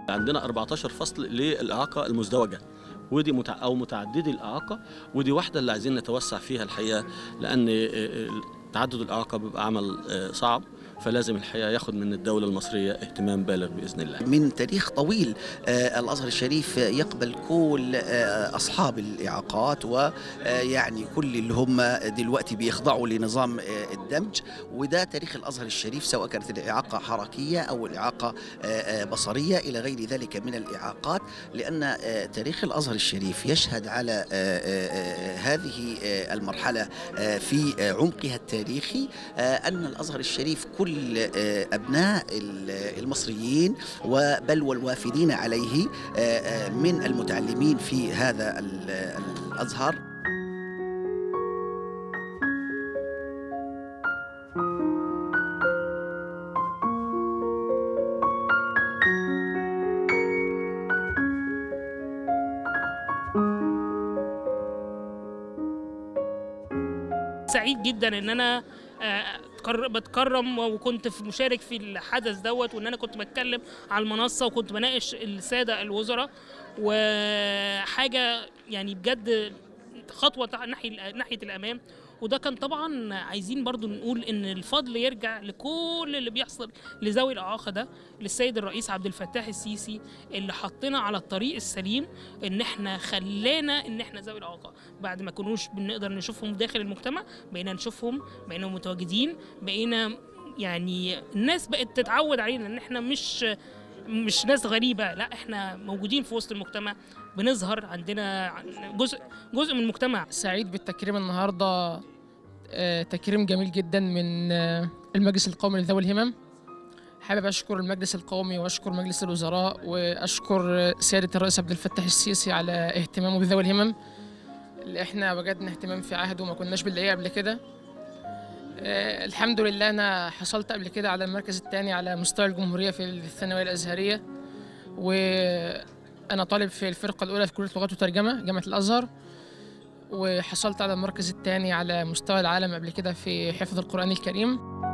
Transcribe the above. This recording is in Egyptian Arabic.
عندنا 14 فصل للإعاقة المزدوجة ودي متع... او متعددي الاعاقه ودي واحده اللي عايزين نتوسع فيها الحقيقه لان تعدد الاعاقه بيبقى عمل صعب فلازم الحقيقه ياخد من الدوله المصريه اهتمام بالغ باذن الله. من تاريخ طويل آه الازهر الشريف يقبل كل آه اصحاب الاعاقات ويعني كل اللي هم دلوقتي بيخضعوا لنظام آه الدمج وده تاريخ الازهر الشريف سواء كانت الاعاقه حركيه او الاعاقه بصريه الى غير ذلك من الاعاقات لان تاريخ الازهر الشريف يشهد على هذه المرحله في عمقها التاريخي ان الازهر الشريف كل كل أبناء المصريين وبل والوافدين عليه من المتعلمين في هذا الأزهر سعيد جدا ان انا بتكرم وكنت في مشارك في الحدث دوت وان انا كنت بتكلم على المنصه وكنت بناقش الساده الوزراء وحاجه يعني بجد خطوه ناحيه ناحيه الامام وده كان طبعا عايزين برضو نقول ان الفضل يرجع لكل اللي بيحصل لذوي الاعاقه ده للسيد الرئيس عبد الفتاح السيسي اللي حطنا على الطريق السليم ان احنا خلانا ان احنا ذوي الاعاقه بعد ما كنوش بنقدر نشوفهم داخل المجتمع بقينا نشوفهم بقينا متواجدين بقينا يعني الناس بقت تتعود علينا ان احنا مش مش ناس غريبه لا احنا موجودين في وسط المجتمع بنظهر عندنا جزء جزء من المجتمع سعيد بالتكريم النهارده تكريم جميل جدا من المجلس القومي لذوي الهمم حابب اشكر المجلس القومي واشكر مجلس الوزراء واشكر سياده الرئيس عبد الفتاح السيسي على اهتمامه بذوي الهمم اللي احنا وجدنا اهتمام في عهده وما كناش بنلاقيه قبل كده أه الحمد لله انا حصلت قبل كده على المركز الثاني على مستوى الجمهوريه في الثانويه الازهريه وانا طالب في الفرقه الاولى في كليه لغات وترجمه جامعه الازهر وحصلت على المركز الثاني على مستوى العالم قبل كده في حفظ القران الكريم